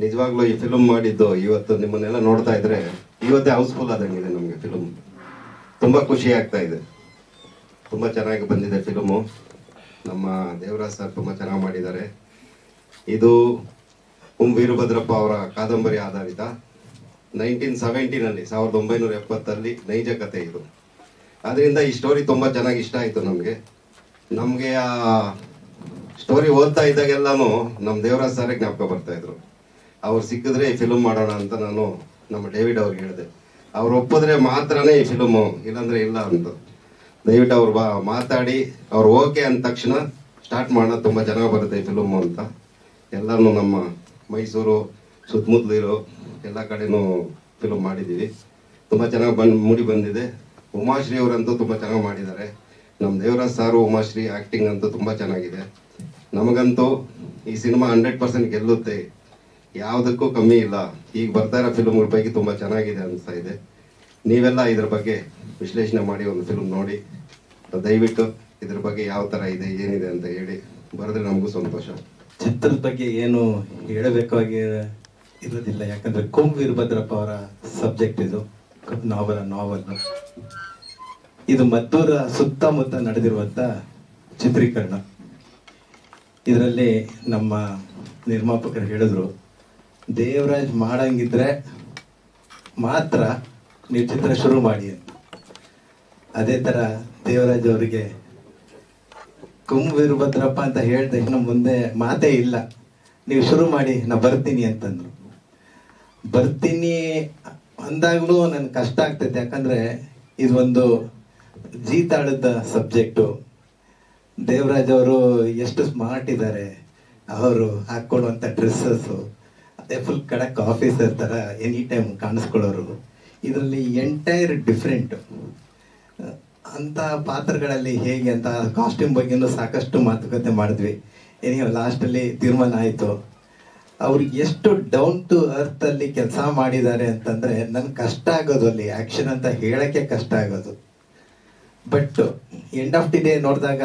ನಿಜವಾಗ್ಲೂ ಈ ಫಿಲ್ಮ್ ಮಾಡಿದ್ದು ಇವತ್ತು ನಿಮ್ಮನ್ನೆಲ್ಲ ನೋಡ್ತಾ ಇದ್ರೆ ಇವತ್ತೇ ಹೌಸ್ಫುಲ್ ಆದಂಗಿದೆ ನಮಗೆ ಫಿಲ್ಮ್ ತುಂಬ ಖುಷಿ ಆಗ್ತಾ ಇದೆ ತುಂಬ ಚೆನ್ನಾಗಿ ಬಂದಿದೆ ಫಿಲ್ಮು ನಮ್ಮ ದೇವರಾಜ್ ಸರ್ ತುಂಬ ಚೆನ್ನಾಗಿ ಮಾಡಿದ್ದಾರೆ ಇದು ಉಂ ವೀರಭದ್ರಪ್ಪ ಅವರ ಕಾದಂಬರಿ ಆಧಾರಿತ ನೈನ್ಟೀನ್ ಸೆವೆಂಟೀನಲ್ಲಿ ಸಾವಿರದ ಒಂಬೈನೂರ ಎಪ್ಪತ್ತಲ್ಲಿ ನೈಜ ಕಥೆ ಇದು ಅದರಿಂದ ಈ ಸ್ಟೋರಿ ತುಂಬ ಚೆನ್ನಾಗಿ ಇಷ್ಟ ಆಯಿತು ನಮಗೆ ನಮಗೆ ಆ ಸ್ಟೋರಿ ಓದ್ತಾ ಇದ್ದಾಗೆಲ್ಲನೂ ನಮ್ಮ ದೇವರಾಜ್ ಸರೇ ಜ್ಞಾಪಕ ಬರ್ತಾ ಇದ್ರು ಅವ್ರು ಸಿಕ್ಕಿದ್ರೆ ಈ ಫಿಲ್ಮ್ ಮಾಡೋಣ ಅಂತ ನಾನು ನಮ್ಮ ಡೇವಿಡ್ ಅವ್ರಿಗೆ ಹೇಳಿದೆ ಅವ್ರು ಒಪ್ಪಿದ್ರೆ ಮಾತ್ರನೇ ಈ ಫಿಲ್ಮು ಇಲ್ಲಾಂದ್ರೆ ಇಲ್ಲ ಅಂತ ದಯವಿಟ್ಟು ಅವ್ರು ಬಾ ಮಾತಾಡಿ ಅವ್ರು ಓಕೆ ಅಂದ ತಕ್ಷಣ ಸ್ಟಾರ್ಟ್ ಮಾಡೋಣ ತುಂಬ ಚೆನ್ನಾಗಿ ಬರುತ್ತೆ ಈ ಫಿಲ್ಮು ಅಂತ ಎಲ್ಲನೂ ನಮ್ಮ ಮೈಸೂರು ಸುತ್ತಮುತ್ತಲಿರೋ ಎಲ್ಲ ಕಡೆನೂ ಫಿಲ್ಮ್ ಮಾಡಿದ್ದೀವಿ ತುಂಬ ಚೆನ್ನಾಗಿ ಬಂದು ಮೂಡಿ ಬಂದಿದೆ ಉಮಾಶ್ರೀ ಅವರಂತೂ ತುಂಬ ಚೆನ್ನಾಗಿ ಮಾಡಿದ್ದಾರೆ ನಮ್ಮ ದೇವರಾಜ್ ಸಾರು ಉಮಾಶ್ರೀ ಆ್ಯಕ್ಟಿಂಗ್ ಅಂತೂ ತುಂಬ ಚೆನ್ನಾಗಿದೆ ನಮಗಂತೂ ಈ ಸಿನಿಮಾ ಹಂಡ್ರೆಡ್ ಪರ್ಸೆಂಟ್ ಗೆಲ್ಲುತ್ತೆ ಯಾವುದಕ್ಕೂ ಕಮ್ಮಿ ಇಲ್ಲ ಈಗ ಬರ್ತಾ ಇರೋ ಫಿಲ್ಮ್ಗಳ ಪೈಕಿ ತುಂಬ ಚೆನ್ನಾಗಿದೆ ಅನಿಸ್ತಾ ಇದೆ ನೀವೆಲ್ಲ ಇದ್ರ ಬಗ್ಗೆ ವಿಶ್ಲೇಷಣೆ ಮಾಡಿ ಒಂದು ಫಿಲ್ಮ್ ನೋಡಿ ದಯವಿಟ್ಟು ಇದ್ರ ಬಗ್ಗೆ ಯಾವ ಥರ ಇದೆ ಏನಿದೆ ಅಂತ ಹೇಳಿ ಬರೆದ್ರೆ ನಮಗೂ ಸಂತೋಷ ಚಿತ್ರದ ಬಗ್ಗೆ ಏನು ಹೇಳಬೇಕಾಗಿ ಇರೋದಿಲ್ಲ ಯಾಕಂದ್ರೆ ಕುಂ ವೀರಭದ್ರಪ್ಪ ಅವರ ಸಬ್ಜೆಕ್ಟ್ ಇದು ನಾವಲ ನಾವಲ್ ಇದು ಮದ್ದೂರ ಸುತ್ತಮುತ್ತ ನಡೆದಿರುವಂತ ಚಿತ್ರೀಕರಣ ಇದರಲ್ಲಿ ನಮ್ಮ ನಿರ್ಮಾಪಕರು ಹೇಳಿದ್ರು ದೇವರಾಜ್ ಮಾಡಂಗಿದ್ರೆ ಮಾತ್ರ ನೀವು ಚಿತ್ರ ಶುರು ಮಾಡಿ ಅಂತ ಅದೇ ತರ ದೇವರಾಜ್ ಅವರಿಗೆ ಕುಂ ವೀರಭದ್ರಪ್ಪ ಅಂತ ಹೇಳಿದ ತಕ್ಷಣ ಮುಂದೆ ಮಾತೇ ಇಲ್ಲ ನೀವು ಶುರು ಮಾಡಿ ನಾ ಬರ್ತೀನಿ ಅಂತಂದ್ರು ಬರ್ತೀನಿ ಅಂದಾಗ್ಲೂ ನನ್ಗೆ ಕಷ್ಟ ಆಗ್ತೈತೆ ಯಾಕಂದ್ರೆ ಇದು ಒಂದು ಜೀತಾಳದ ಸಬ್ಜೆಕ್ಟು ದೇವರಾಜ್ ಅವರು ಎಷ್ಟು ಸ್ಮಾರ್ಟ್ ಇದ್ದಾರೆ ಅವರು ಹಾಕೊಳ್ಳುವಂಥ ಡ್ರೆಸ್ಸಸ್ಸು ಅದೇ ಫುಲ್ ಕಡಕ್ ಆಫೀಸರ್ ಥರ ಎನಿ ಟೈಮ್ ಕಾಣಿಸ್ಕೊಳ್ಳೋರು ಇದರಲ್ಲಿ ಎಂಟೈರ್ ಡಿಫ್ರೆಂಟ್ ಅಂತ ಪಾತ್ರಗಳಲ್ಲಿ ಹೇಗೆ ಅಂತ ಕಾಸ್ಟ್ಯೂಮ್ ಬಗ್ಗೆನೂ ಸಾಕಷ್ಟು ಮಾತುಕತೆ ಮಾಡಿದ್ವಿ ಏನಿಗೆ ಲಾಸ್ಟಲ್ಲಿ ತೀರ್ಮಾನ ಆಯಿತು ಅವ್ರಿಗೆ ಎಷ್ಟು ಡೌನ್ ಟು ಅರ್ತ್ ಅಲ್ಲಿ ಕೆಲಸ ಮಾಡಿದ್ದಾರೆ ಅಂತಂದ್ರೆ ನನ್ಗೆ ಕಷ್ಟ ಆಗೋದು ಅಲ್ಲಿ ಆಕ್ಷನ್ ಅಂತ ಹೇಳಕ್ಕೆ ಕಷ್ಟ ಆಗೋದು but end of the day ನೋಡಿದಾಗ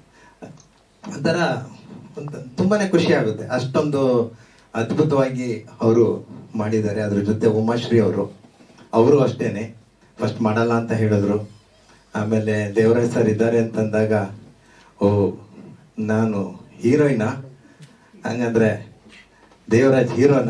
ಒಂಥರ ಒಂದ್- ತುಂಬಾನೇ ಖುಷಿ ಆಗುತ್ತೆ ಅಷ್ಟೊಂದು ಅದ್ಭುತವಾಗಿ ಅವರು ಮಾಡಿದ್ದಾರೆ ಅದ್ರ ಜೊತೆ ಉಮಾಶ್ರೀ ಅವರು ಅವರು ಅಷ್ಟೇನೆ ಫಸ್ಟ್ ಮಾಡಲ್ಲ ಅಂತ ಹೇಳಿದ್ರು ಆಮೇಲೆ ದೇವರಾಜ್ ಸರ್ ಇದ್ದಾರೆ ಅಂತಂದಾಗ ಓ ನಾನು ಹೀರೋಯಿನಾ ಹಂಗಂದ್ರೆ ದೇವರಾಜ್ ಹೀರೋನ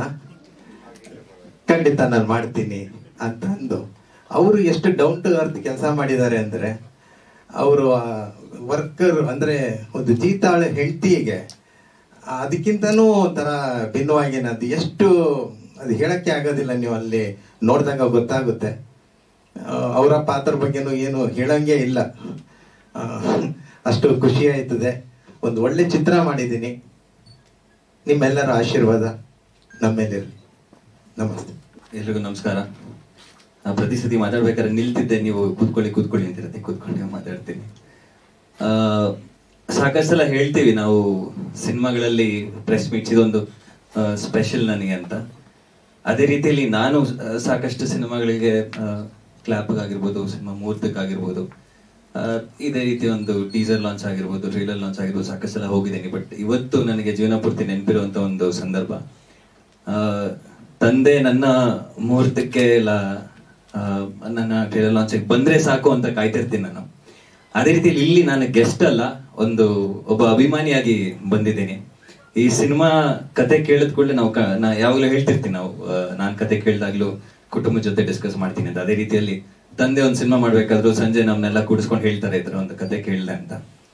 ಖಂಡಿತ ನಾನು ಮಾಡ್ತೀನಿ ಅಂತ ಅಂದು ಅವರು ಎಷ್ಟು ಡೌನ್ ಟು ಅರ್ತ್ ಕೆಲಸ ಮಾಡಿದ್ದಾರೆ ಅಂದ್ರೆ ಅವರು ವರ್ಕರ್ ಅಂದ್ರೆ ಒಂದು ಜೀತಾಳ ಹೆಂಡತಿಗೆ ಅದಕ್ಕಿಂತನೂ ಒಂಥರ ಭಿನ್ನವಾಗಿ ಅದು ಎಷ್ಟು ಅದು ಹೇಳಕ್ಕೆ ಆಗೋದಿಲ್ಲ ನೀವು ಅಲ್ಲಿ ನೋಡಿದಾಗ ಗೊತ್ತಾಗುತ್ತೆ ಆ, ಅವರ ಪಾತ್ರ ಬಗ್ಗೆನೂ ಏನು ಹೇಳಂಗೆ ಇಲ್ಲ ಆ, ಅಷ್ಟು ಖುಷಿ ಆಯ್ತದೆ ಒಂದು ಒಳ್ಳೆ ಚಿತ್ರ ಮಾಡಿದ್ದೀನಿ ನಿಮ್ಮೆಲ್ಲರ ಆಶೀರ್ವಾದ ನಮ್ಮ ಮೇಲಿರಲಿ ನಮಸ್ತೆ ಎಲ್ರಿಗೂ ನಮಸ್ಕಾರ ನಾ ಪ್ರತಿ ಸತಿ ಮಾತಾಡ್ಬೇಕಾದ್ರೆ ನಿಲ್ತಿದ್ದೆ ನೀವು ಕೂತ್ಕೊಳ್ಳಿ ಕೂತ್ಕೊಳ್ಳಿ ಅಂತಿರತ್ತೆ ಕೂತ್ಕೊಂಡು ಮಾತಾಡ್ತೀನಿ ಆ, ಸಾಕಷ್ಟು ಸಲ ಹೇಳ್ತೀವಿ ನಾವು ಸಿನಿಮಾಗಳಲ್ಲಿ ಪ್ರೆಸ್ ಮೀಟ್ಸ್ ಇದೊಂದು ಸ್ಪೆಷಲ್ ನನಗೆ ಅಂತ ಅದೇ ರೀತಿಯಲ್ಲಿ ನಾನು ಆ, ಸಾಕಷ್ಟು ಸಿನಿಮಾಗಳಿಗೆ ಕ್ಲಾಪ್ಗಾಗಿರ್ಬೋದು ಸಿನಿಮಾ ಮುಹೂರ್ತಕ್ಕಾಗಿರ್ಬೋದು ಆ, ಇದೇ ರೀತಿ ಒಂದು ಟೀಸರ್ ಲಾಂಚ್ ಆಗಿರ್ಬೋದು ಟ್ರೈಲರ್ ಲಾಂಚ್ ಆಗಿರ್ಬೋದು ಸಾಕಷ್ಟು ಸಲ ಹೋಗಿದ್ದೀನಿ ಬಟ್ ಇವತ್ತು ನನಗೆ ಜೀವನ ಪೂರ್ತಿ ನೆನಪಿರುವಂತ ಒಂದು ಸಂದರ್ಭ ಆ, ತಂದೆ ನನ್ನ ಮುಹೂರ್ತಕ್ಕೆ ಇಲ್ಲ ಆ, ನನ್ನ ಟ್ರೈಲರ್ ಲಾಂಚಿಗೆ ಬಂದ್ರೆ ಸಾಕು ಅಂತ ಕಾಯ್ತಿರ್ತೀನಿ ನಾನು ಅದೇ ರೀತಿ ಇಲ್ಲಿ ನಾನು ಗೆಸ್ಟ್ ಅಲ್ಲ ಒಂದು ಒಬ್ಬ ಅಭಿಮಾನಿಯಾಗಿ ಬಂದಿದ್ದೀನಿ ಈ ಸಿನಿಮಾ ಕತೆ ಕೇಳಿದ ಕೂಡಲೇ ನಾವು ಕ- ನಾ ಯಾವಾಗಲೂ ಹೇಳ್ತಿರ್ತೀನಿ ನಾವು ಆ, ನಾನ್ ಕತೆ ಕೇಳಿದಾಗ್ಲೂ ಕುಟುಂಬದ ಜೊತೆ ಡಿಸ್ಕಸ್ ಮಾಡ್ತೀನಿ ಅಂತ ಅದೇ ರೀತಿಯಲ್ಲಿ ತಂದೆ ಒಂದು ಸಿನಿಮಾ ಮಾಡ್ಬೇಕಾದ್ರೂ ಸಂಜೆ ನಮ್ಮನ್ನೆಲ್ಲ ಕೂಡಿಸ್ಕೊಂಡು ಹೇಳ್ತಾರೆ ಇದ್ರ ಒಂದು ಕತೆ ಕೇಳಿದೆ ಅಂತ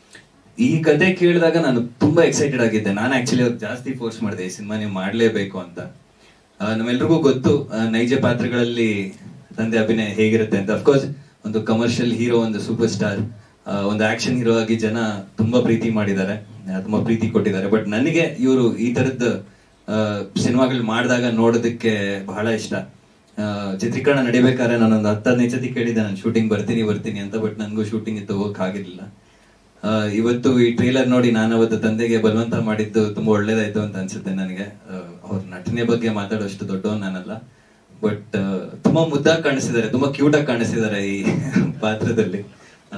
ಈ ಕತೆ ಕೇಳಿದಾಗ ನಾನು ತುಂಬಾ ಎಕ್ಸೈಟೆಡ್ ಆಗಿದ್ದೆ ನಾನು ಆಕ್ಚುಲಿ ಅವ್ರಿಗೆ ಜಾಸ್ತಿ ಫೋರ್ಸ್ ಮಾಡಿದೆ ಈ ಸಿನಿಮಾ ನೀವು ಮಾಡ್ಲೇಬೇಕು ಅಂತ ಆ, ನಮ್ಮೆಲ್ರಿಗೂ ಗೊತ್ತು ಆ, ನೈಜ ಪಾತ್ರಗಳಲ್ಲಿ ತಂದೆ ಅಭಿನಯ ಹೇಗಿರುತ್ತೆ ಅಂತ ಅಫ್ಕೋರ್ಸ್ ಒಂದು ಕಮರ್ಷಿಯಲ್ ಹೀರೋ ಒಂದು ಸೂಪರ್ ಸ್ಟಾರ್ ಒಂದು ಆಕ್ಷನ್ ಹೀರೋ ಆಗಿ ಜನ ತುಂಬಾ ಪ್ರೀತಿ ಮಾಡಿದ್ದಾರೆ ಆ, ತುಂಬಾ ಪ್ರೀತಿ ಕೊಟ್ಟಿದ್ದಾರೆ ಬಟ್ ನನಗೆ ಇವರು ಈ ತರದ್ ಸಿನಿಮಾಗಳು ಮಾಡಿದಾಗ ನೋಡೋದಕ್ಕೆ ಬಹಳ ಇಷ್ಟ ಆ, ಚಿತ್ರೀಕರಣ ನಡಿಬೇಕಾದ್ರೆ ನಾನೊಂದು ಹತ್ತು ಹದಿನೈದು ಸತಿ ಕೇಳಿದ್ದೆ ನಾನು ಶೂಟಿಂಗ್ ಬರ್ತೀನಿ ಬರ್ತೀನಿ ಅಂತ ಬಟ್ ನನಗೂ ಶೂಟಿಂಗ್ ಇತ್ತು ಹೋಗಕ್ ಆಗಿರ್ಲಿಲ್ಲ ಆ, ಇವತ್ತು ಈ ಟ್ರೇಲರ್ ನೋಡಿ ನಾನು ಅವತ್ತು ತಂದೆಗೆ ಬಲವಂತ ಮಾಡಿದ್ದು ತುಂಬಾ ಒಳ್ಳೇದಾಯ್ತು ಅಂತ ಅನ್ಸುತ್ತೆ ನನಗೆ ಆ, ಅವ್ರ ನಟನೆ ಬಗ್ಗೆ ಮಾತಾಡೋಷ್ಟು ದೊಡ್ಡವನ್ ನಾನಲ್ಲ ಬಟ್ ತುಂಬಾ ಮುದ್ದಾಗಿ ಕಾಣಿಸಿದ್ದಾರೆ ತುಂಬಾ ಕ್ಯೂಟ್ ಆಗಿ ಕಾಣಿಸಿದ್ದಾರೆ ಈ ಪಾತ್ರದಲ್ಲಿ ಆ,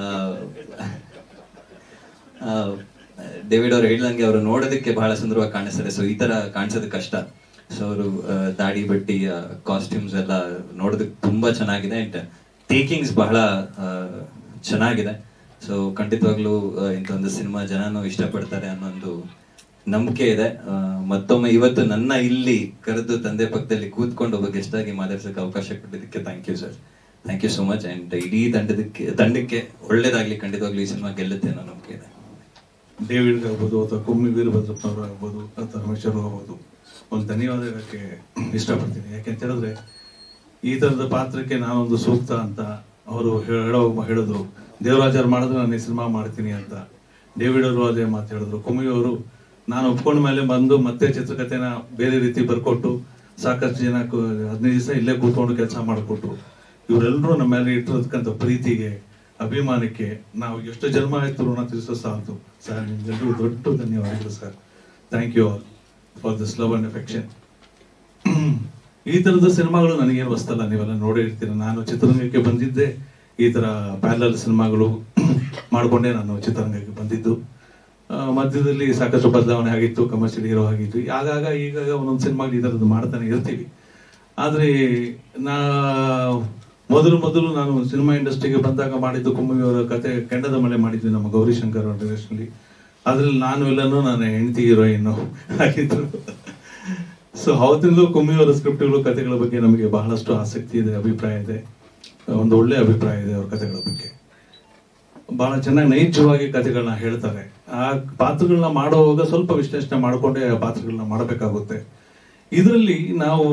ಆ, ಡೇವಿಡ್ ಅವ್ರು ಹೇಳ್ದಂಗೆ ಅವರು ನೋಡೋದಕ್ಕೆ ಬಹಳ ಸುಂದರವಾಗಿ ಕಾಣಿಸ್ತಾರೆ ಸೊ ಈ ತರ ಕಾಣಿಸೋದು ಕಷ್ಟ ಸೊ ಅವರು ದಾಡಿ ಬಟ್ಟಿ ಕಾಸ್ಟ್ಯೂಮ್ಸ್ ಎಲ್ಲ ನೋಡೋದಕ್ಕೆ ತುಂಬಾ ಚೆನ್ನಾಗಿದೆ ಅಂಡ್ ಟೇಕಿಂಗ್ಸ್ ಬಹಳ ಆ, ಚೆನ್ನಾಗಿದೆ ಸೊ ಖಂಡಿತವಾಗ್ಲೂ ಆ, ಇಂಥ ಒಂದು ಸಿನಿಮಾ ಜನನು ಇಷ್ಟಪಡ್ತಾರೆ ಅನ್ನೋ ಒಂದು ನಂಬಿಕೆ ಇದೆ ಆ, ಮತ್ತೊಮ್ಮೆ ಇವತ್ತು ನನ್ನ ಇಲ್ಲಿ ಕರೆದು ತಂದೆ ಪಕ್ಕದಲ್ಲಿ ಕೂತ್ಕೊಂಡು ಒಬ್ಬ ಗೆಸ್ಟ್ ಆಗಿ ಮಾತಾಡ್ಸಕ್ಕೆ ಅವಕಾಶ ಕೊಟ್ಟಿದ್ದಕ್ಕೆ thank you sir thank you so much and ಇಡೀ ತಂಡದಕ್ಕೆ ತಂಡಕ್ಕೆ ಒಳ್ಳೇದಾಗ್ಲಿ ಖಂಡಿತವಾಗ್ಲೂ ಈ ಸಿನಿಮಾ ಗೆಲ್ಲುತ್ತೆ ಅನ್ನೋ ನಂಬಿಕೆ ಇದೆ ಡೇವಿಡ್ ಆಗ್ಬೋದು ಅಥವಾ ಕುಮ್ಮಿ ವೀರಭದ್ರಪ್ಪನವರು ಆಗ್ಬೋದು ಅಥವಾ ರಮೇಶ್ ಅವರು ಆಗ್ಬೋದು ಒಂದು ಧನ್ಯವಾದ ಹೇಳಕ್ಕೆ ಇಷ್ಟಪಡ್ತೀನಿ ಯಾಕೆಂತ ಹೇಳಿದ್ರೆ ಈ ಥರದ ಪಾತ್ರಕ್ಕೆ ನಾನೊಂದು ಸೂಕ್ತ ಅಂತ ಅವರು ಹೇಳೋ ಹೇಳಿದ್ರು ದೇವರಾಜರು ಮಾಡಿದ್ರೆ ನಾನು ಈ ಸಿನಿಮಾ ಮಾಡ್ತೀನಿ ಅಂತ ಡೇವಿಡ್ ಅವರು ಅದೇ ಮಾತು ಹೇಳಿದ್ರು ಕುಮ್ಮಿ ಅವರು ನಾನು ಒಪ್ಕೊಂಡ ಮೇಲೆ ಬಂದು ಮತ್ತೆ ಚಿತ್ರಕಥೆನ ಬೇರೆ ರೀತಿ ಬರ್ಕೊಟ್ಟು ಸಾಕಷ್ಟು ಜನ ಕು- ಹದಿನೈದು ದಿವಸ ಇಲ್ಲೇ ಕೂತ್ಕೊಂಡು ಕೆಲಸ ಮಾಡಿಕೊಟ್ರು ಇವರೆಲ್ಲರೂ ನಮ್ಮ ಮೇಲೆ ಇಟ್ಟಿರತಕ್ಕಂಥ ಪ್ರೀತಿಗೆ ಅಭಿಮಾನಕ್ಕೆ ನಾವು ಎಷ್ಟು ಜನ್ಮ ಆಯ್ತು ಋಣ ತಿಳಿಸೋ ಸಾಕು ಸರ್ ನಿಮ್ಗೆಲ್ಲರಿಗೂ ದೊಡ್ಡ ಧನ್ಯವಾದಗಳು sir thank you all for this love and affection ಈ ತರದ ಸಿನಿಮಾಗಳು ನನಗೇನು ಹೊಸ್ತಲ್ಲ ನೀವೆಲ್ಲ ನೋಡೇ ಇರ್ತೀರ ನಾನು ಚಿತ್ರರಂಗಕ್ಕೆ ಬಂದಿದ್ದೆ ಈ ತರ ಪ್ಯಾರಲಲ್ ಸಿನಿಮಾಗಳು ಮಾಡಿಕೊಂಡೇ ನಾನು ಚಿತ್ರರಂಗಕ್ಕೆ ಬಂದಿದ್ದು ಆ, ಮಧ್ಯದಲ್ಲಿ ಸಾಕಷ್ಟು ಬದಲಾವಣೆ ಆಗಿತ್ತು ಕಮರ್ಷಿಯಲ್ ಹೀರೋ ಆಗಿತ್ತು ಆಗಾಗ ಈಗಾಗ ಒಂದೊಂದು ಸಿನಿಮಾಗಳು ಈ ಥರದ್ದು ಮಾಡ್ತಾನೆ ಇರ್ತೀವಿ ಆದ್ರೆ ನಾ ಮೊದಲು ಮೊದಲು ನಾನು ಸಿನಿಮಾ ಇಂಡಸ್ಟ್ರಿಗೆ ಬಂದಾಗ ಮಾಡಿದ್ದು ಕುಮ್ಮವಿಯವರ ಕತೆ ಕೆಂಡದ ಮಳೆ ಮಾಡಿದ್ವಿ ನಮ್ಮ ಗೌರಿಶಂಕರ್ ಅವರ ಡೈರೆಕ್ಷನ್ಲಿ ಅದ್ರಲ್ಲಿ ನಾನು ಎಲ್ಲನೂ ನಾನು ಹೆಂಡತಿ ಹೀರೋಯಿನ್ ಆಗಿದ್ರು ಸೊ ಅವತ್ತಿಂದಲೂ ಕುಮ್ಮಿಯವರ ಸ್ಕ್ರಿಪ್ಟ್ಗಳು ಕಥೆಗಳ ಬಗ್ಗೆ ನಮಗೆ ಬಹಳಷ್ಟು ಆಸಕ್ತಿ ಇದೆ ಅಭಿಪ್ರಾಯ ಇದೆ ಒಂದು ಒಳ್ಳೆ ಅಭಿಪ್ರಾಯ ಇದೆ ಅವ್ರ ಕಥೆಗಳ ಬಗ್ಗೆ ಬಹಳ ಚೆನ್ನಾಗಿ ನೈಜವಾಗಿ ಕಥೆಗಳನ್ನ ಹೇಳ್ತಾರೆ ಆ ಪಾತ್ರಗಳನ್ನ ಮಾಡುವಾಗ ಸ್ವಲ್ಪ ವಿಶ್ಲೇಷಣೆ ಮಾಡಿಕೊಂಡೇ ಆ ಪಾತ್ರಗಳನ್ನ ಮಾಡಬೇಕಾಗುತ್ತೆ ಇದರಲ್ಲಿ ನಾವು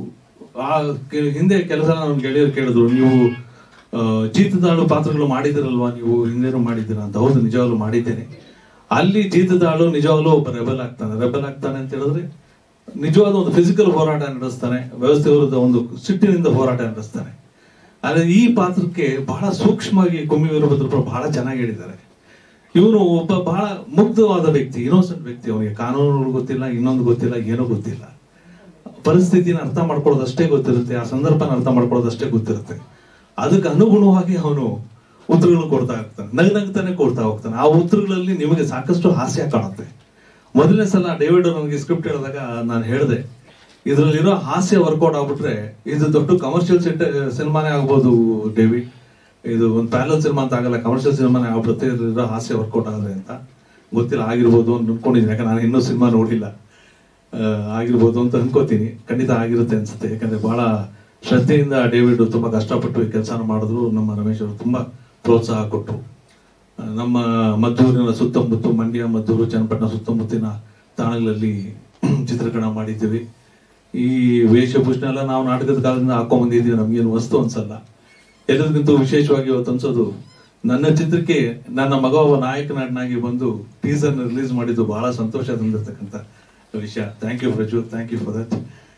ಆ ಕೆ- ಹಿಂದೆ ಕೆಲಸ ನನ್ನ ಗೆಳೆಯರು ಕೇಳಿದ್ರು ನೀವು ಆ, ಜೀತದಾಳು ಪಾತ್ರಗಳು ಮಾಡಿದಿರಲ್ವಾ ನೀವು ಹಿಂದೇನು ಮಾಡಿದ್ದೀರಾ ಅಂತ ಹೌದು ನಿಜವಾಗ್ಲೂ ಮಾಡಿದ್ದೇನೆ ಅಲ್ಲಿ ಜೀತದಾಳು ನಿಜವಾಗ್ಲೂ ಒಬ್ಬ ರೆಬಲ್ ಆಗ್ತಾನೆ ರೆಬಲ್ ಆಗ್ತಾನೆ ಅಂತ ಹೇಳಿದ್ರೆ ನಿಜವಾದ ಒಂದು ಫಿಸಿಕಲ್ ಹೋರಾಟ ನಡೆಸ್ತಾನೆ ವ್ಯವಸ್ಥೆ ವಿರುದ್ಧ ಒಂದು ಸಿಟ್ಟಿನಿಂದ ಹೋರಾಟ ನಡೆಸ್ತಾನೆ ಆದ್ರೆ ಈ ಪಾತ್ರಕ್ಕೆ ಬಹಳ ಸೂಕ್ಷ್ಮವಾಗಿ ಕುಮ್ಮಿ ವೀರಭದ್ರಪ್ಪ ಬಹಳ ಚೆನ್ನಾಗಿ ಹೇಳಿದ್ದಾರೆ ಇವನು ಒಬ್ಬ ಬಹಳ ಮುಗ್ಧವಾದ ವ್ಯಕ್ತಿ ಇನ್ನೋಸೆಂಟ್ ವ್ಯಕ್ತಿ ಅವನಿಗೆ ಕಾನೂನುಗಳು ಗೊತ್ತಿಲ್ಲ ಇನ್ನೊಂದು ಗೊತ್ತಿಲ್ಲ ಏನೂ ಗೊತ್ತಿಲ್ಲ ಪರಿಸ್ಥಿತಿನ ಅರ್ಥ ಮಾಡ್ಕೊಳ್ಳೋದಷ್ಟೇ ಗೊತ್ತಿರುತ್ತೆ ಆ ಸಂದರ್ಭನ ಅರ್ಥ ಮಾಡ್ಕೊಳ್ಳೋದಷ್ಟೇ ಗೊತ್ತಿರುತ್ತೆ ಅದಕ್ಕೆ ಅನುಗುಣವಾಗಿ ಅವನು ಉತ್ತರಗಳು ಕೊಡ್ತಾ ಇರ್ತಾನೆ ನಗ್ ನಗ್ತಾನೆ ಕೊಡ್ತಾ ಹೋಗ್ತಾನೆ ಆ ಉತ್ತರಗಳಲ್ಲಿ ನಿಮಗೆ ಸಾಕಷ್ಟು ಹಾಸ್ಯ ಕಾಣುತ್ತೆ ಮೊದಲನೇ ಸಲ ಡೇವಿಡ್ ನನಗೆ ಸ್ಕ್ರಿಪ್ಟ್ ಹೇಳಿದಾಗ ನಾನು ಹೇಳಿದೆ ಇದರಲ್ಲಿರೋ ಹಾಸ್ಯ ವರ್ಕೌಟ್ ಆಗ್ಬಿಟ್ರೆ ಇದು ದೊಡ್ಡ ಕಮರ್ಷಿಯಲ್ ಸೆಟ್ ಸಿನಿಮಾನೇ ಆಗ್ಬೋದು ಡೇವಿಡ್ ಇದು ಒಂದು ಪ್ಯಾರಲ್ ಸಿನಿಮಾ ಅಂತ ಆಗಲ್ಲ ಕಮರ್ಷಿಯಲ್ ಸಿನಿಮಾನೇ ಆಗ್ಬಿಡುತ್ತೆ ಇದ್ರಲ್ಲಿರೋ ಹಾಸ್ಯ ವರ್ಕೌಟ್ ಆದ್ರೆ ಅಂತ ಗೊತ್ತಿಲ್ಲ ಆಗಿರ್ಬೋದು ಅಂತ ಅನ್ಕೊಂಡಿದ್ದೀನಿ ಯಾಕಂದ್ರೆ ನಾನು ಇನ್ನೂ ಸಿನಿಮಾ ನೋಡಿಲ್ಲ ಆ, ಆಗಿರ್ಬೋದು ಅಂತ ಅನ್ಕೋತೀನಿ ಖಂಡಿತ ಆಗಿರುತ್ತೆ ಅನ್ಸುತ್ತೆ ಯಾಕಂದ್ರೆ ಬಹಳ ಶ್ರದ್ಧೆಯಿಂದ ಡೇವಿಡ್ ತುಂಬಾ ಕಷ್ಟಪಟ್ಟು ಈ ಕೆಲಸನ ಮಾಡಿದ್ರು ನಮ್ಮ ರಮೇಶ್ ಅವರು ತುಂಬಾ ಪ್ರೋತ್ಸಾಹ ಕೊಟ್ಟರು ಆ, ನಮ್ಮ ಮದ್ದೂರಿನ ಸುತ್ತಮುತ್ತ ಮಂಡ್ಯ ಮದ್ದೂರು ಚನ್ನಪಟ್ಟಣ ಸುತ್ತಮುತ್ತಿನ ತಾಣಗಳಲ್ಲಿ ಚಿತ್ರೀಕರಣ ಮಾಡಿದ್ದೀವಿ ಈ ವೇಷಭೂಷಣ ಎಲ್ಲ ನಾವು ನಾಟಕದ ಕಾಲದಿಂದ ಹಾಕೊಂಡ್ ಬಂದಿದ್ದೀವಿ ನಮ್ಗೇನು ವಸ್ತು ಅನ್ಸಲ್ಲ ಎಲ್ಲರಿಗಿಂತ ವಿಶೇಷವಾಗಿ ಇವತ್ತು ಅನ್ಸೋದು ನನ್ನ ಚಿತ್ರಕ್ಕೆ ನನ್ನ ಮಗ ಒಬ್ಬ ನಾಯಕ ನಟನಾಗಿ ಬಂದು ಟೀಸರ್ ರಿಲೀಸ್ ಮಾಡಿದ್ದು ಬಹಳ ಸಂತೋಷ ತಂದಿರ್ತಕ್ಕಂಥ ವಿಷಯ thank you Praju thank you for that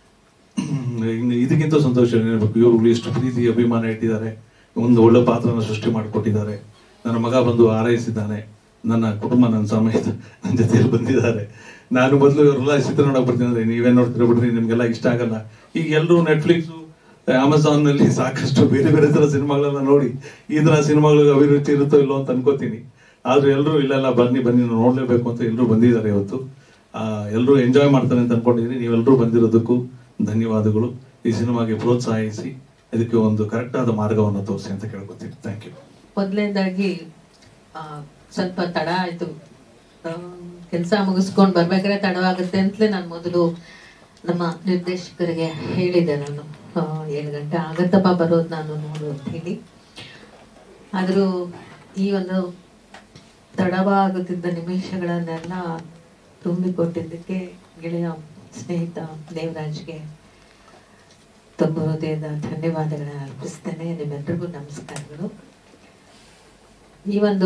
ಇನ್ನು ಇದಕ್ಕಿಂತ ಸಂತೋಷ ಏನಿರ್ಬೇಕು ಇವ್ರುಗಳು ಎಷ್ಟು ಪ್ರೀತಿ ಅಭಿಮಾನ ಇಟ್ಟಿದ್ದಾರೆ ಒಂದು ಒಳ್ಳೆ ಪಾತ್ರನ ಸೃಷ್ಟಿ ಮಾಡಿಕೊಟ್ಟಿದ್ದಾರೆ ನನ್ನ ಮಗ ಬಂದು ಹಾರೈಸಿದ್ದಾನೆ ನನ್ನ ಕುಟುಂಬ ನನ್ನ ಸಮೇತ ನನ್ನ ಜೊತೆಯಲ್ಲಿ ಬಂದಿದ್ದಾರೆ ನಾನು ಮೊದಲು ಇವರೆಲ್ಲ ಚಿತ್ರ ನೋಡಕ್ ಬರ್ತೀನಿ ಅಂದ್ರೆ ನೀವೇನ್ ನೋಡ್ತೀರ ಬಿಡ್ರಿ ನಿಮ್ಗೆಲ್ಲ ಇಷ್ಟ ಆಗಲ್ಲ ಈಗ ಎಲ್ಲರೂ ನೆಟ್ಫ್ಲಿಕ್ಸ್ ಅಮೆಝಾನ್ ನಲ್ಲಿ ಸಾಕಷ್ಟು ಬೇರೆ ಬೇರೆ ತರ ಸಿನಿಮಾಗಳನ್ನ ನೋಡಿ ಈ ತರ ಸಿನಿಮಾಗಳಿಗೆ ಅಭಿರುಚಿ ಇರುತ್ತೋ ಇಲ್ಲೋ ಅಂತ ಅನ್ಕೋತೀನಿ ಆದ್ರೆ ಎಲ್ಲರೂ ಇಲ್ಲೆಲ್ಲ ಬನ್ನಿ ಬನ್ನಿ ನಾವು ನೋಡ್ಲೇಬೇಕು ಅಂತ ಎಲ್ಲರೂ ಬಂದಿದ್ದಾರೆ ಇವತ್ತು ಎಲ್ಲರೂ ಎಂಜಾಯ್ ಮಾಡ್ತಾರೆ ಅಂತ ಅನ್ಕೊಂಡಿದ್ದೀನಿ ನೀವೆಲ್ಲರೂ ಬಂದಿರೋದಕ್ಕೂ ಧನ್ಯವಾದಗಳು ಈ ಸಿನಿಮಾಗೆ ಪ್ರೋತ್ಸಾಹಿಸಿ ಇದಕ್ಕೆ ಒಂದು ಕರೆಕ್ಟ್ ಆದ ಮಾರ್ಗವನ್ನು ತೋರಿಸಿ ಅಂತ ಕೇಳ್ಕೊತೀನಿ ಥ್ಯಾಂಕ್ ಯು ಮೊದಲನೇದಾಗಿ ಸ್ವಲ್ಪ ತಡ ಆಯ್ತು ಕೆಲಸ ಮುಗಿಸ್ಕೊಂಡು ಬರ್ಬೇಕಾದ್ರೆ ತಡವಾಗುತ್ತೆ ಅಂತಲೇ ನಾನು ಮೊದಲು ನಮ್ಮ ನಿರ್ದೇಶಕರಿಗೆ ಹೇಳಿದೆ ನಾನು ಆ, ಏಳು ಗಂಟೆ ಆಗತ್ತಪ್ಪ ಬರೋದು ನಾನು ನೋಡು ಅಂತ ಹೇಳಿ ಆದರೂ ಈ ಒಂದು ತಡವಾಗುತ್ತಿದ್ದ ನಿಮಿಷಗಳನ್ನೆಲ್ಲ ತುಂಬಿಕೊಟ್ಟಿದ್ದಕ್ಕೆ ಗೆಳೆಯ ಸ್ನೇಹಿತ ದೇವರಾಜ್ಗೆ ತುಂಬ ಹೃದಯದ ಧನ್ಯವಾದಗಳನ್ನ ಅರ್ಪಿಸ್ತೇನೆ ನಿಮ್ಮೆಲ್ಲರಿಗೂ ನಮಸ್ಕಾರಗಳು ಈ ಒಂದು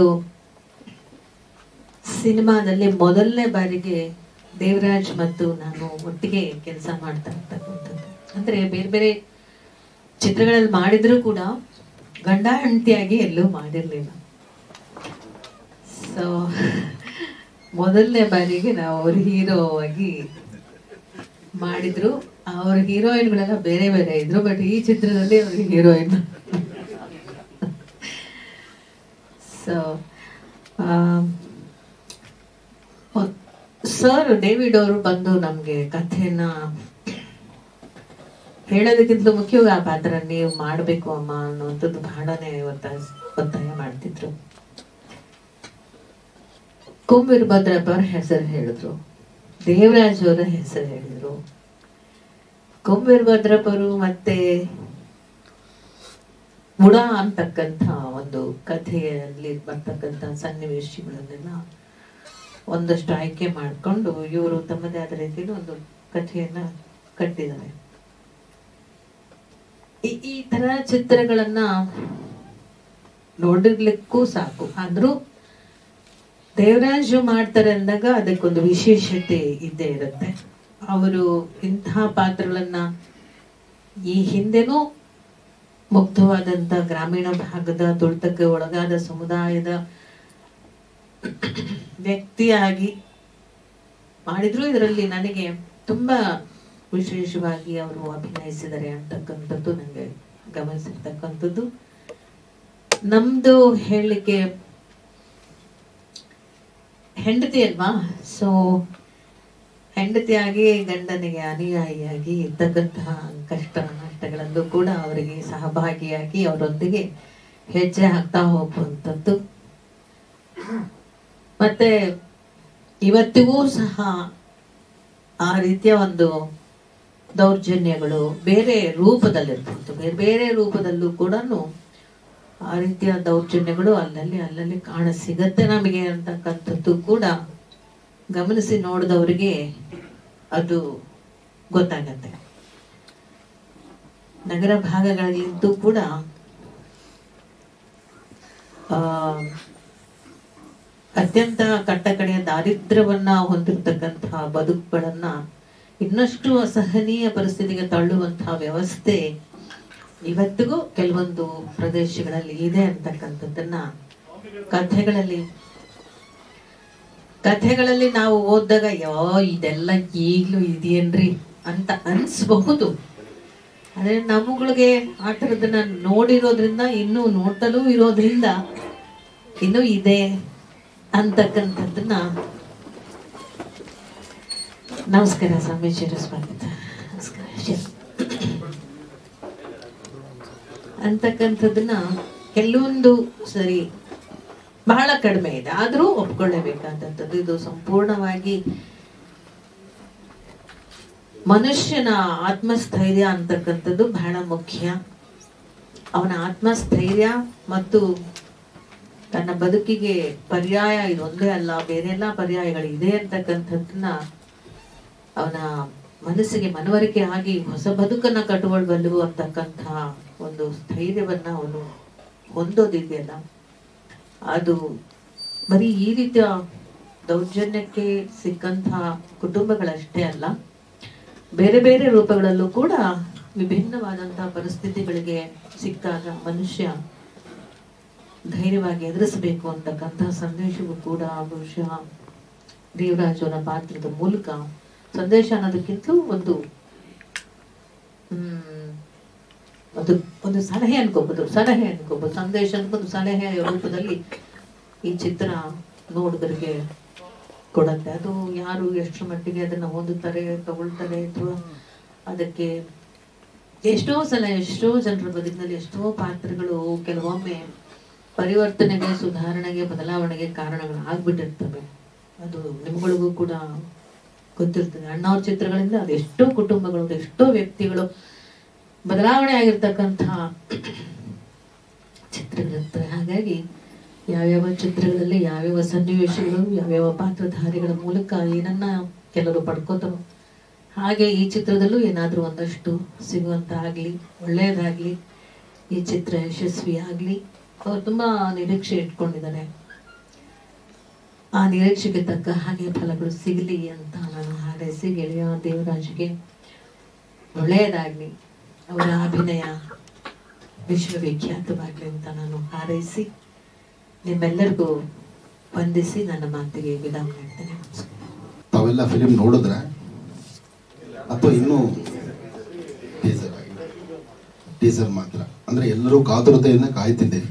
ಸಿನಿಮಾದಲ್ಲಿ ಮೊದಲನೇ ಬಾರಿಗೆ ದೇವರಾಜ್ ಮತ್ತು ನಾನು ಒಟ್ಟಿಗೆ ಕೆಲಸ ಮಾಡ್ತಾ ಇರ್ತಕ್ಕಂಥದ್ದು ಅಂದ್ರೆ ಬೇರೆ ಬೇರೆ ಚಿತ್ರಗಳಲ್ಲಿ ಮಾಡಿದ್ರು ಕೂಡ ಗಂಡ ಹೆಂಡತಿಯಾಗಿ ಎಲ್ಲೂ ಮಾಡಿರ್ಲಿಲ್ಲ ಸೊ ಮೊದಲನೇ ಬಾರಿಗೆ ನಾವು ಅವ್ರ ಹೀರೋ ಆಗಿ ಮಾಡಿದ್ರು ಅವ್ರ ಹೀರೋಯಿನ್ಗಳೆಲ್ಲ ಬೇರೆ ಬೇರೆ ಇದ್ರು ಬಟ್ ಈ ಚಿತ್ರದಲ್ಲಿ ಅವ್ರಿಗೆ ಹೀರೋಯಿನ್ ಸೊ ಸರ್ ಡೇವಿಡ್ ಅವರು ಬಂದು ನಮಗೆ ಕಥೆನ ಹೇಳೋದಕ್ಕಿಂತ ಮುಖ್ಯವಾಗಿ ಆ ಪಾತ್ರ ನೀವು ಮಾಡಬೇಕು ಅಮ್ಮ ಅನ್ನುವಂಥದ್ದು ಬಹಳನೇ ಒತ್ತಾಯ ಒತ್ತಾಯ ಮಾಡ್ತಿದ್ರು ಕುಂಬಿರ್ಭದ್ರಪ್ಪ ಅವ್ರ ಹೆಸರು ಹೇಳಿದ್ರು ದೇವರಾಜ್ ಅವರ ಹೆಸರು ಹೇಳಿದ್ರು ಕುಂಬಿರ್ಭದ್ರಪ್ಪರು ಮತ್ತೆ ಮುಡ ಅಂತಕ್ಕಂಥ ಒಂದು ಕಥೆಯಲ್ಲಿ ಬರ್ತಕ್ಕಂಥ ಸನ್ನಿವೇಶಗಳನ್ನೆಲ್ಲ ಒಂದಷ್ಟು ಆಯ್ಕೆ ಮಾಡಿಕೊಂಡು ಇವರು ತಮ್ಮದೇ ಆದ ರೀತಿಯಲ್ಲಿ ಒಂದು ಕಥೆಯನ್ನ ಕಟ್ಟಿದ್ದಾರೆ ಈ ಈ ತರ ಚಿತ್ರಗಳನ್ನ ನೋಡಿರ್ಲಿಕ್ಕೂ ಸಾಕು ಆದ್ರೂ ದೇವರಾಜು ಮಾಡ್ತಾರೆ ಅಂದಾಗ ಅದಕ್ಕೊಂದು ವಿಶೇಷತೆ ಇದ್ದೇ ಇರುತ್ತೆ ಅವರು ಇಂತಹ ಪಾತ್ರಗಳನ್ನ ಈ ಹಿಂದೆನೂ ಮುಗ್ಧವಾದಂತ ಗ್ರಾಮೀಣ ಭಾಗದ ತುಳಿತಕ್ಕೆ ಒಳಗಾದ ಸಮುದಾಯದ ವ್ಯಕ್ತಿಯಾಗಿ ಮಾಡಿದ್ರು ಇದರಲ್ಲಿ ನನಗೆ ತುಂಬಾ ವಿಶೇಷವಾಗಿ ಅವರು ಅಭಿನಯಿಸಿದ್ದಾರೆ ಅಂತಕ್ಕಂಥದ್ದು ನನಗೆ ಗಮನಿಸಿರ್ತಕ್ಕಂಥದ್ದು ನಮ್ದು ಹೇಳಲಿಕ್ಕೆ ಹೆಂಡತಿ ಅಲ್ವಾ ಸೊ ಹೆಂಡತಿಯಾಗಿ ಗಂಡನಿಗೆ ಅನುಯಾಯಿಯಾಗಿ ಇರ್ತಕ್ಕಂತಹ ಕಷ್ಟ ನಷ್ಟಗಳಲ್ಲೂ ಕೂಡ ಅವರಿಗೆ ಸಹಭಾಗಿಯಾಗಿ ಅವರೊಂದಿಗೆ ಹೆಜ್ಜೆ ಹಾಕ್ತಾ ಹೋಗುವಂಥದ್ದು ಮತ್ತೆ ಇವತ್ತಿಗೂ ಸಹ ಆ ರೀತಿಯ ಒಂದು ದೌರ್ಜನ್ಯಗಳು ಬೇರೆ ರೂಪದಲ್ಲಿರ್ಬೋದು ಬೇರೆ ಬೇರೆ ರೂಪದಲ್ಲೂ ಕೂಡ ಆ ರೀತಿಯ ದೌರ್ಜನ್ಯಗಳು ಅಲ್ಲಲ್ಲಿ ಅಲ್ಲಲ್ಲಿ ಕಾಣ ಸಿಗತ್ತೆ ನಮಗೆ ಅಂತಕ್ಕಂಥದ್ದು ಕೂಡ ಗಮನಿಸಿ ನೋಡಿದವರಿಗೆ ಅದು ಗೊತ್ತಾಗತ್ತೆ ನಗರ ಭಾಗಗಳಲ್ಲಿದ್ದು ಕೂಡ ಆ ಅತ್ಯಂತ ಕಟ್ಟಕಡೆಯ ದಾರಿದ್ರ್ಯವನ್ನ ಹೊಂದಿರತಕ್ಕಂತಹ ಬದುಕುಗಳನ್ನ ಇನ್ನಷ್ಟು ಅಸಹನೀಯ ಪರಿಸ್ಥಿತಿಗೆ ತಳ್ಳುವಂತಹ ವ್ಯವಸ್ಥೆ ಇವತ್ತಿಗೂ ಕೆಲವೊಂದು ಪ್ರದೇಶಗಳಲ್ಲಿ ಇದೆ ಅಂತಕ್ಕಂಥದ್ದನ್ನ ಕಥೆಗಳಲ್ಲಿ ಕಥೆಗಳಲ್ಲಿ ನಾವು ಓದಿದಾಗ ಯೋ ಇದೆಲ್ಲ ಈಗ್ಲೂ ಇದೆಯೇನ್ರಿ ಅಂತ ಅನ್ಸ್ಬಹುದು ಆದ್ರೆ ನಮ್ಮಗಳಿಗೆ ಆ ಥರದನ್ನ ನೋಡಿರೋದ್ರಿಂದ ಇನ್ನೂ ನೋಡ್ತಲೂ ಇರೋದ್ರಿಂದ ಇನ್ನೂ ಇದೆ ಅಂತಕ್ಕಂಥದ್ದನ್ನ ನಮಸ್ಕಾರ ಸ್ವಾಮೀಜಿಯರ ಸ್ವಾಗತ ನಮಸ್ಕಾರ ಶ್- ಅಂತಕ್ಕಂಥದ್ದನ್ನ ಕೆಲವೊಂದು ಸರಿ ಬಹಳ ಕಡಿಮೆ ಇದೆ ಆದ್ರೂ ಒಪ್ಕೊಳ್ಳೇಬೇಕಾದಂಥದ್ದು ಇದು ಸಂಪೂರ್ಣವಾಗಿ ಮನುಷ್ಯನ ಆತ್ಮಸ್ಥೈರ್ಯ ಅಂತಕ್ಕಂಥದ್ದು ಬಹಳ ಮುಖ್ಯ ಅವನ ಆತ್ಮಸ್ಥೈರ್ಯ ಮತ್ತು ತನ್ನ ಬದುಕಿಗೆ ಪರ್ಯಾಯ ಇದೊಂದೇ ಅಲ್ಲ ಬೇರೆ ಎಲ್ಲ ಪರ್ಯಾಯಗಳು ಇದೆ ಅಂತಕ್ಕಂಥದ್ದನ್ನ ಅವನ ಮನಸ್ಸಿಗೆ ಮನವರಿಕೆ ಆಗಿ ಹೊಸ ಬದುಕನ್ನ ಕಟ್ಟಿಕೊಳ್ಳಬಲ್ಲವು ಅಂತಕ್ಕಂಥ ಒಂದು ಸ್ಥೈರ್ಯವನ್ನ ಅವನು ಹೊಂದೋದಿದೆಯಲ್ಲ ಅದು ಬರೀ ಈ ರೀತಿಯ ದೌರ್ಜನ್ಯಕ್ಕೆ ಸಿಕ್ಕಂತಹ ಕುಟುಂಬಗಳಷ್ಟೇ ಅಲ್ಲ ಬೇರೆ ಬೇರೆ ರೂಪಗಳಲ್ಲೂ ಕೂಡ ವಿಭಿನ್ನವಾದಂತಹ ಪರಿಸ್ಥಿತಿಗಳಿಗೆ ಸಿಕ್ಕಾಗ ಮನುಷ್ಯ ಧೈರ್ಯವಾಗಿ ಎದುರಿಸಬೇಕು ಅಂತಕ್ಕಂತಹ ಸಂದೇಶವೂ ಕೂಡ ಬಹುಶಃ ದೇವರಾಜನ ಪಾತ್ರದ ಮೂಲಕ ಸಂದೇಶ ಅನ್ನೋದಕ್ಕಿಂತಲೂ ಒಂದು ಹ್ಮ್ ಒಂದು ಒಂದು ಸಲಹೆ ಅನ್ಕೋಬಹುದು ಸಲಹೆ ಅನ್ಕೋಬಹುದು ಸಂದೇಶ ಅನ್ಕೊಂಡು ಸಲಹೆ ರೂಪದಲ್ಲಿ ಈ ಚಿತ್ರ ನೋಡುಗರಿಗೆ ಕೊಡತ್ತೆ ಅದು ಯಾರು ಎಷ್ಟರ ಮಟ್ಟಿಗೆ ಅದನ್ನ ಹೊಂದುತ್ತಾರೆ ತಗೊಳ್ತಾರೆ ಅಥವಾ ಅದಕ್ಕೆ ಎಷ್ಟೋ ಸಲ ಎಷ್ಟೋ ಜನರ ಬದುಕಿನಲ್ಲಿ ಎಷ್ಟೋ ಪಾತ್ರಗಳು ಕೆಲವೊಮ್ಮೆ ಪರಿವರ್ತನೆಗೆ ಸುಧಾರಣೆಗೆ ಬದಲಾವಣೆಗೆ ಕಾರಣಗಳು ಆಗ್ಬಿಟ್ಟಿರ್ತವೆ ಅದು ನಿಮ್ಗಳಿಗೂ ಕೂಡ ಗೊತ್ತಿರ್ತದೆ ಅಣ್ಣವ್ರ ಚಿತ್ರಗಳಿಂದ ಅದು ಎಷ್ಟೋ ಕುಟುಂಬಗಳು ಎಷ್ಟೋ ವ್ಯಕ್ತಿಗಳು ಬದಲಾವಣೆ ಆಗಿರ್ತಕ್ಕಂತಹ ಚಿತ್ರಗಳಿರ್ತವೆ ಹಾಗಾಗಿ ಯಾವ್ಯಾವ ಚಿತ್ರಗಳಲ್ಲಿ ಯಾವ್ಯಾವ ಸನ್ನಿವೇಶಗಳು ಯಾವ್ಯಾವ ಪಾತ್ರಧಾರಿಗಳ ಮೂಲಕ ಏನನ್ನ ಕೆಲವರು ಪಡ್ಕೋತಾರೋ ಹಾಗೆ ಈ ಚಿತ್ರದಲ್ಲೂ ಏನಾದ್ರೂ ಒಂದಷ್ಟು ಸಿಗುವಂತ ಆಗ್ಲಿ ಒಳ್ಳೆಯದಾಗ್ಲಿ ಈ ಚಿತ್ರ ಯಶಸ್ವಿ ಆಗ್ಲಿ ಅವ್ರು ತುಂಬಾ ನಿರೀಕ್ಷೆ ಇಟ್ಕೊಂಡಿದ್ದಾರೆ ಆ ನಿರೀಕ್ಷೆಗೆ ತಕ್ಕ ಹಾಗೆ ಫಲಗಳು ಸಿಗಲಿ ಅಂತ ನಾನು ಹಾರೈಸಿ ಗೆಳೆಯ ದೇವರಾಜ್ಗೆ ಒಳ್ಳೆಯದಾಗ್ಲಿ ಅವರ ಅಭಿನಯ ವಿಶ್ವವಿಖ್ಯಾತವಾಗ್ಲಿ ಅಂತ ನಾನು ಹಾರೈಸಿ ನಿಮ್ಮೆಲ್ಲರಿಗೂ ವಂದಿಸಿ ನನ್ನ ಮಾತಿಗೆ ವಿರಾಮ ಮಾಡ್ತೇನೆ ನಮಸ್ಕಾರ ತಾವೆಲ್ಲ ಫಿಲಿಂ ನೋಡಿದ್ರೆ ಅಥವಾ ಇನ್ನೂ ಟೀಸರ್ ಆಗಿದೆ ಟೀಸರ್ ಮಾತ್ರ ಅಂದ್ರೆ ಎಲ್ಲರೂ ಕಾತುರತೆಯಿಂದ ಕಾಯ್ತಿದ್ದೀರಿ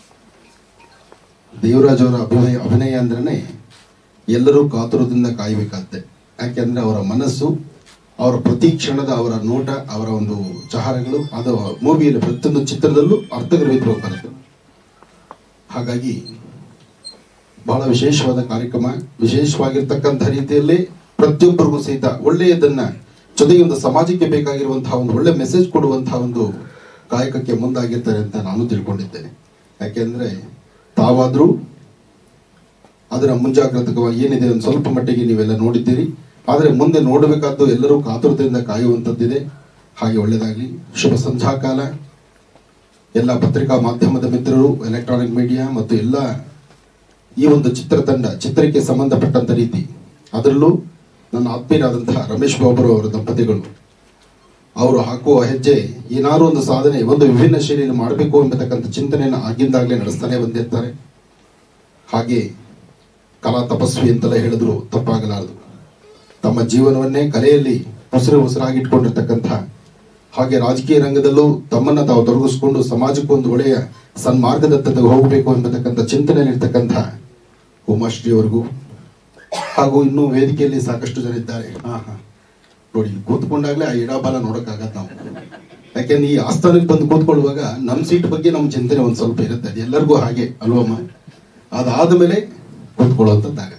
ದೇವರಾಜ್ ಅವರ ಅಭಿನಯ ಅಭಿನಯ ಅಂದ್ರೇನೆ ಎಲ್ಲರೂ ಕಾತುರದಿಂದ ಕಾಯಬೇಕಾದ್ದೆ ಯಾಕೆಂದ್ರೆ ಅವರ ಮನಸ್ಸು ಅವರ ಪ್ರತಿ ಕ್ಷಣದ ಅವರ ನೋಟ ಅವರ ಒಂದು ಚಹಾರಗಳು ಅದು ಮೂವಿಯಲ್ಲಿ ಪ್ರತಿಯೊಂದು ಚಿತ್ರದಲ್ಲೂ ಅರ್ಥಗರ್ಭಿತವಾಗಿ ಬರುತ್ತೆ ಹಾಗಾಗಿ ಬಹಳ ವಿಶೇಷವಾದ ಕಾರ್ಯಕ್ರಮ ವಿಶೇಷವಾಗಿರ್ತಕ್ಕಂಥ ರೀತಿಯಲ್ಲಿ ಪ್ರತಿಯೊಬ್ಬರಿಗೂ ಸಹಿತ ಒಳ್ಳೆಯದನ್ನ ಜೊತೆಗೆ ಒಂದು ಸಮಾಜಕ್ಕೆ ಬೇಕಾಗಿರುವಂತಹ ಒಂದು ಒಳ್ಳೆ ಮೆಸೇಜ್ ಕೊಡುವಂತಹ ಒಂದು ಕಾಯಕಕ್ಕೆ ಮುಂದಾಗಿರ್ತಾರೆ ಅಂತ ನಾನು ತಿಳ್ಕೊಂಡಿದ್ದೇನೆ ಯಾಕೆಂದ್ರೆ ತಾವಾದ್ರೂ ಅದರ ಮುಂಜಾಗ್ರತವಾಗಿ ಏನಿದೆ ಒಂದು ಸ್ವಲ್ಪ ಮಟ್ಟಿಗೆ ನೀವೆಲ್ಲ ನೋಡಿದ್ದೀರಿ ಆದರೆ ಮುಂದೆ ನೋಡಬೇಕಾದ್ದು ಎಲ್ಲರೂ ಕಾತುರತೆಯಿಂದ ಕಾಯುವಂಥದ್ದಿದೆ ಹಾಗೆ ಒಳ್ಳೆಯದಾಗಲಿ ಶುಭ ಸಂಧ್ಯಾಕಾಲ ಎಲ್ಲ ಪತ್ರಿಕಾ ಮಾಧ್ಯಮದ ಮಿತ್ರರು ಎಲೆಕ್ಟ್ರಾನಿಕ್ ಮೀಡಿಯಾ ಮತ್ತು ಎಲ್ಲ ಈ ಒಂದು ಚಿತ್ರತಂಡ ಚಿತ್ರಕ್ಕೆ ಸಂಬಂಧಪಟ್ಟಂತ ರೀತಿ ಅದರಲ್ಲೂ ನನ್ನ ಆತ್ಮೀಯರಾದಂತಹ ರಮೇಶ್ ಬಾಬರು ಅವರ ದಂಪತಿಗಳು ಅವರು ಹಾಕುವ ಹೆಜ್ಜೆ ಏನಾದ್ರು ಒಂದು ಸಾಧನೆ ಒಂದು ವಿಭಿನ್ನ ಶೈಲಿಯಲ್ಲಿ ಮಾಡಬೇಕು ಎಂಬತಕ್ಕಂಥ ಚಿಂತನೆಯನ್ನು ಆಗಿಂದಾಗಲೇ ನಡೆಸ್ತಾನೆ ಬಂದಿರ್ತಾರೆ ಹಾಗೆ ಕಲಾ ತಪಸ್ವಿ ಅಂತೆಲ್ಲ ಹೇಳಿದ್ರು ತಪ್ಪಾಗಲಾರದು ತಮ್ಮ ಜೀವನವನ್ನೇ ಕಲೆಯಲ್ಲಿ ಉಸಿರು ಉಸಿರಾಗಿಟ್ಕೊಂಡಿರ್ತಕ್ಕಂಥ ಹಾಗೆ ರಾಜಕೀಯ ರಂಗದಲ್ಲೂ ತಮ್ಮನ್ನ ತಾವು ತೊಡಗಿಸಿಕೊಂಡು ಸಮಾಜಕ್ಕೂ ಒಂದು ಒಳ್ಳೆಯ ಸನ್ಮಾರ್ಗದತ್ತ ಹೋಗಬೇಕು ಎಂಬತಕ್ಕಂಥ ಚಿಂತನೆಯಲ್ಲಿರ್ತಕ್ಕಂಥ ಉಮಾಶ್ರೀ ಅವರಿಗೂ ಹಾಗೂ ಇನ್ನೂ ವೇದಿಕೆಯಲ್ಲಿ ಸಾಕಷ್ಟು ಜನ ಇದ್ದಾರೆ ಹಾ ಹಾ ನೋಡಿ ಕೂತ್ಕೊಂಡಾಗ್ಲೇ ಆ ಎಡಬಾಲ ನೋಡಕ್ಕಾಗತ್ತೆ ನಾವು ಯಾಕೆಂದ್ರೆ ಈ ಆಸ್ಥಾನಕ್ಕೆ ಬಂದು ಕೂತ್ಕೊಳ್ಳುವಾಗ ನಮ್ಮ ಸೀಟ್ ಬಗ್ಗೆ ನಮ್ಮ ಚಿಂತನೆ ಒಂದ್ ಸ್ವಲ್ಪ ಇರುತ್ತೆ ಅದು ಎಲ್ಲರಿಗೂ ಹಾಗೆ ಅಲ್ವಮ್ಮ ಅದಾದ ಮೇಲೆ ಕೂತ್ಕೊಳ್ಳುವಂಥದ್ದಾಗತ್ತೆ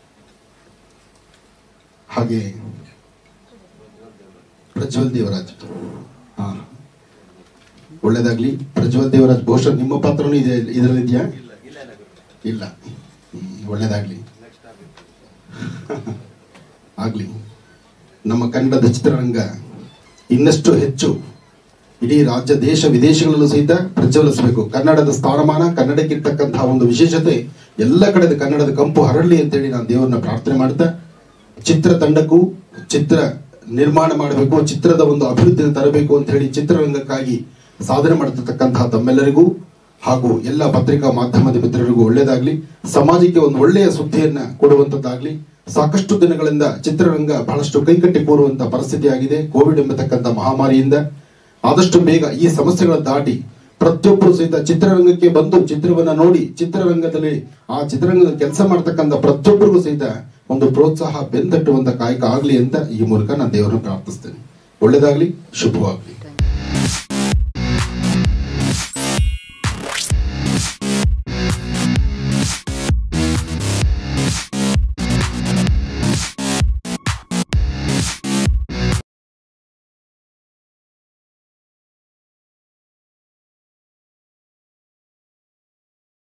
ಹಾಗೆ ಪ್ರಜ್ವಲ್ ದೇವರಾಜ್ ಹಾ ಒಳ್ಳೇದಾಗ್ಲಿ ಪ್ರಜ್ವಲ್ ದೇವರಾಜ್ ಬಹುಶಃ ನಿಮ್ಮ ಪಾತ್ರನೂ ಇದೆ ಇದರಲ್ಲಿದೆಯಾ ಇಲ್ಲ ಹ್ಮ್, ಒಳ್ಳೇದಾಗ್ಲಿ ಆಗ್ಲಿ ನಮ್ಮ ಕನ್ನಡದ ಚಿತ್ರರಂಗ ಇನ್ನಷ್ಟು ಹೆಚ್ಚು ಇಡೀ ರಾಜ್ಯ ದೇಶ ವಿದೇಶಗಳಲ್ಲೂ ಸಹಿತ ಪ್ರಜ್ವಲಿಸಬೇಕು ಕನ್ನಡದ ಸ್ಥಾನಮಾನ ಕನ್ನಡಕ್ಕಿರ್ತಕ್ಕಂತಹ ಒಂದು ವಿಶೇಷತೆ ಎಲ್ಲ ಕಡೆದ ಕನ್ನಡದ ಕಂಪು ಹರಡಲಿ ಅಂತೇಳಿ ನಾನು ದೇವರನ್ನ ಪ್ರಾರ್ಥನೆ ಮಾಡ್ತಾ ಚಿತ್ರತಂಡಕ್ಕೂ ಚಿತ್ರ ನಿರ್ಮಾಣ ಮಾಡಬೇಕು ಚಿತ್ರದ ಒಂದು ಅಭಿವೃದ್ಧಿಯನ್ನು ತರಬೇಕು ಅಂತ ಹೇಳಿ ಚಿತ್ರರಂಗಕ್ಕಾಗಿ ಸಾಧನೆ ಮಾಡತಕ್ಕಂತಹ ತಮ್ಮೆಲ್ಲರಿಗೂ ಹಾಗೂ ಎಲ್ಲ ಪತ್ರಿಕಾ ಮಾಧ್ಯಮದ ಮಿತ್ರರಿಗೂ ಒಳ್ಳೇದಾಗ್ಲಿ ಸಮಾಜಕ್ಕೆ ಒಂದು ಒಳ್ಳೆಯ ಸುದ್ದಿಯನ್ನ ಕೊಡುವಂತದ್ದಾಗ್ಲಿ ಸಾಕಷ್ಟು ದಿನಗಳಿಂದ ಚಿತ್ರರಂಗ ಬಹಳಷ್ಟು ಕೈಕಟ್ಟಿ ಕೂರುವಂತ ಪರಿಸ್ಥಿತಿ ಆಗಿದೆ ಕೋವಿಡ್ ಎಂಬತಕ್ಕಂಥ ಮಹಾಮಾರಿಯಿಂದ ಆದಷ್ಟು ಬೇಗ ಈ ಸಮಸ್ಯೆಗಳ ದಾಟಿ ಪ್ರತಿಯೊಬ್ಬರು ಸಹಿತ ಚಿತ್ರರಂಗಕ್ಕೆ ಬಂದು ಚಿತ್ರವನ್ನ ನೋಡಿ ಚಿತ್ರರಂಗದಲ್ಲಿ ಆ ಚಿತ್ರರಂಗದ ಕೆಲಸ ಮಾಡ್ತಕ್ಕಂಥ ಪ್ರತಿಯೊಬ್ಬರಿಗೂ ಸಹಿತ ಒಂದು ಪ್ರೋತ್ಸಾಹ ಬೆಂತಟ್ಟುವಂತ ಕಾಯಕ ಆಗ್ಲಿ ಅಂತ ಈ ಮೂಲಕ ನಾನು ದೇವರನ್ನು ಪ್ರಾರ್ಥಿಸ್ತೇನೆ ಒಳ್ಳೇದಾಗ್ಲಿ ಶುಭವಾಗ್ಲಿ